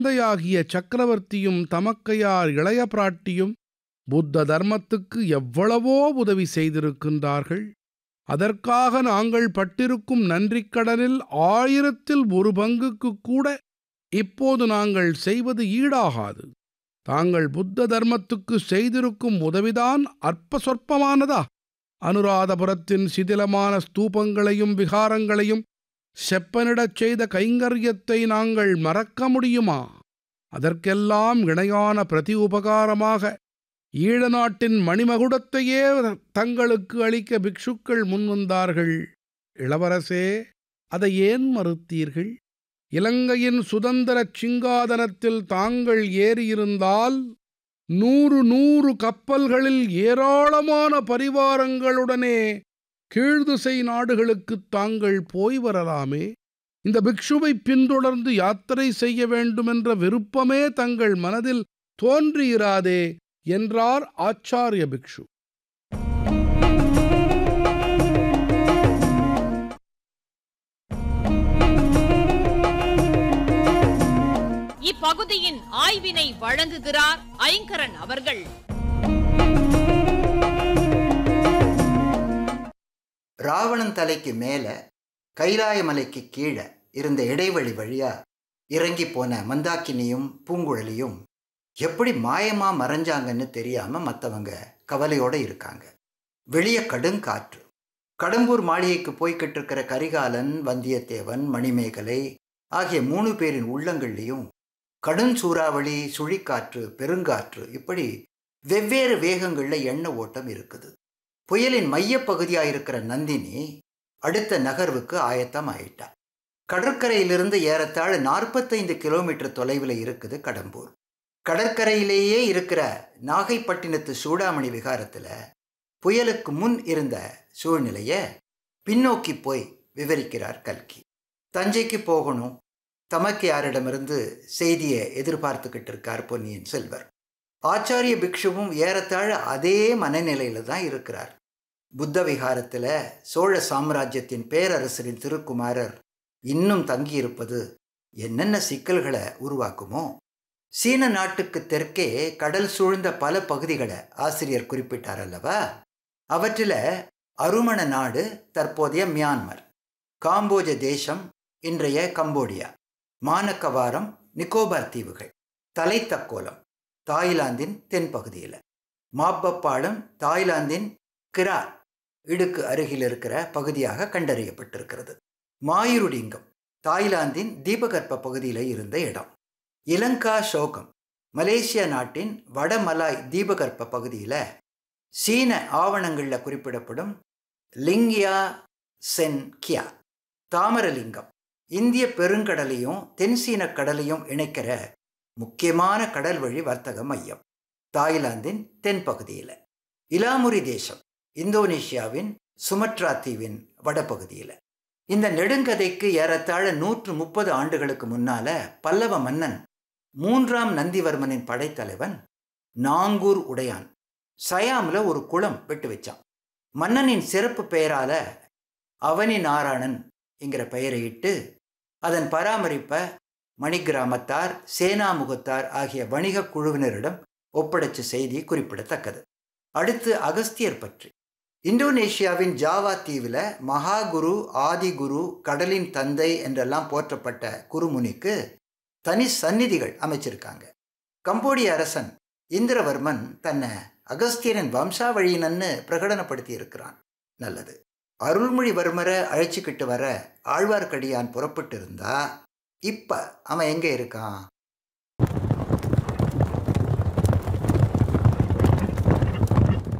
தந்தையாகிய சக்கரவர்த்தியும் தமக்கையார் இளைய பிராட்டியும் புத்த தர்மத்துக்கு எவ்வளவோ உதவி செய்திருக்கின்றார்கள் அதற்காக நாங்கள் பட்டிருக்கும் நன்றிக்கடனில் ஆயிரத்தில் ஒரு பங்குக்கு கூட இப்போது நாங்கள் செய்வது ஈடாகாது தாங்கள் புத்த தர்மத்துக்கு செய்திருக்கும் உதவிதான் அற்ப சொற்பமானதா அனுராதபுரத்தின் சிதிலமான ஸ்தூபங்களையும் விகாரங்களையும் செப்பனிடச் செய்த கைங்கரியத்தை நாங்கள் மறக்க முடியுமா அதற்கெல்லாம் இணையான பிரதி உபகாரமாக ஈழ நாட்டின் மணிமகுடத்தையே தங்களுக்கு அளிக்க பிக்ஷுக்கள் முன்வந்தார்கள் இளவரசே அதை ஏன் மறுத்தீர்கள் இலங்கையின் சுதந்திரச் சிங்காதனத்தில் தாங்கள் ஏறியிருந்தால் நூறு நூறு கப்பல்களில் ஏராளமான பரிவாரங்களுடனே கீழ்திசை நாடுகளுக்குத் தாங்கள் போய் வரலாமே இந்த பிக்ஷுவை பின்தொடர்ந்து யாத்திரை செய்ய வேண்டுமென்ற விருப்பமே தங்கள் மனதில் தோன்றியிராதே என்றார் ஆச்சாரிய பிக்ஷு இப்பகுதியின் ஆய்வினை வழங்குகிறார் ஐங்கரன் அவர்கள் ராவணன் தலைக்கு மேல கைலாய மலைக்கு கீழே இருந்த இடைவெளி வழியா இறங்கி போன மந்தாக்கினியும் பூங்குழலியும் எப்படி மாயமா மறைஞ்சாங்கன்னு தெரியாம மற்றவங்க கவலையோட இருக்காங்க வெளியே கடுங்காற்று கடம்பூர் மாளிகைக்கு போய்கிட்டு இருக்கிற கரிகாலன் வந்தியத்தேவன் மணிமேகலை ஆகிய மூணு பேரின் உள்ளங்கள்லேயும் கடும் சூறாவளி சுழிக்காற்று பெருங்காற்று இப்படி வெவ்வேறு வேகங்களில் எண்ண ஓட்டம் இருக்குது புயலின் மையப்பகுதியாக இருக்கிற நந்தினி அடுத்த நகர்வுக்கு ஆயத்தம் ஆயிட்டா கடற்கரையிலிருந்து ஏறத்தாழ நாற்பத்தைந்து கிலோமீட்டர் தொலைவில் இருக்குது கடம்பூர் கடற்கரையிலேயே இருக்கிற நாகைப்பட்டினத்து சூடாமணி விகாரத்தில் புயலுக்கு முன் இருந்த சூழ்நிலையை பின்னோக்கி போய் விவரிக்கிறார் கல்கி தஞ்சைக்கு போகணும் தமக்கு யாரிடமிருந்து செய்தியை எதிர்பார்த்துக்கிட்டு இருக்கார் பொன்னியின் செல்வர் ஆச்சாரிய பிக்ஷுவும் ஏறத்தாழ அதே மனநிலையில தான் இருக்கிறார் புத்த விகாரத்தில் சோழ சாம்ராஜ்யத்தின் பேரரசரின் திருக்குமாரர் இன்னும் தங்கியிருப்பது என்னென்ன சிக்கல்களை உருவாக்குமோ சீன நாட்டுக்கு தெற்கே கடல் சூழ்ந்த பல பகுதிகளை ஆசிரியர் குறிப்பிட்டார் அல்லவா அவற்றில் அருமண நாடு தற்போதைய மியான்மர் காம்போஜ தேசம் இன்றைய கம்போடியா மானக்கவாரம் நிக்கோபார் தீவுகள் தலைத்தக்கோலம் தாய்லாந்தின் தென்பகுதியில் மாப்பப்பாலம் தாய்லாந்தின் கிரா இடுக்கு அருகில் இருக்கிற பகுதியாக கண்டறியப்பட்டிருக்கிறது மாயுருடிங்கம் தாய்லாந்தின் தீபகற்ப பகுதியில் இருந்த இடம் இலங்கா ஷோகம் மலேசியா நாட்டின் வடமலாய் தீபகற்ப பகுதியில் சீன ஆவணங்களில் குறிப்பிடப்படும் லிங்கியா சென் கியா தாமரலிங்கம் இந்திய பெருங்கடலையும் தென்சீன கடலையும் இணைக்கிற முக்கியமான கடல் வழி வர்த்தக மையம் தாய்லாந்தின் தென்பகுதியில் இலாமுரி தேசம் இந்தோனேஷியாவின் சுமத்ரா தீவின் வடபகுதியில் இந்த நெடுங்கதைக்கு ஏறத்தாழ நூற்று முப்பது ஆண்டுகளுக்கு முன்னால பல்லவ மன்னன் மூன்றாம் நந்திவர்மனின் படைத்தலைவன் நாங்கூர் உடையான் சயாமில் ஒரு குளம் வெட்டு வச்சான் மன்னனின் சிறப்பு பெயரால அவனி நாராயணன் என்கிற பெயரையிட்டு அதன் பராமரிப்பை மணிகிராமத்தார் சேனாமுகத்தார் ஆகிய வணிக குழுவினரிடம் ஒப்படைச்ச செய்தி குறிப்பிடத்தக்கது அடுத்து அகஸ்தியர் பற்றி இந்தோனேஷியாவின் ஜாவா தீவில் மகாகுரு ஆதிகுரு கடலின் தந்தை என்றெல்லாம் போற்றப்பட்ட குருமுனிக்கு தனி சந்நிதிகள் அமைச்சிருக்காங்க கம்போடிய அரசன் இந்திரவர்மன் தன்னை அகஸ்தியரின் வம்சாவழியினன்னு பிரகடனப்படுத்தி இருக்கிறான் நல்லது அருள்மொழிவர்மரை அழைச்சிக்கிட்டு வர ஆழ்வார்க்கடியான் புறப்பட்டு இருந்தா இப்ப அவன் எங்க இருக்கான்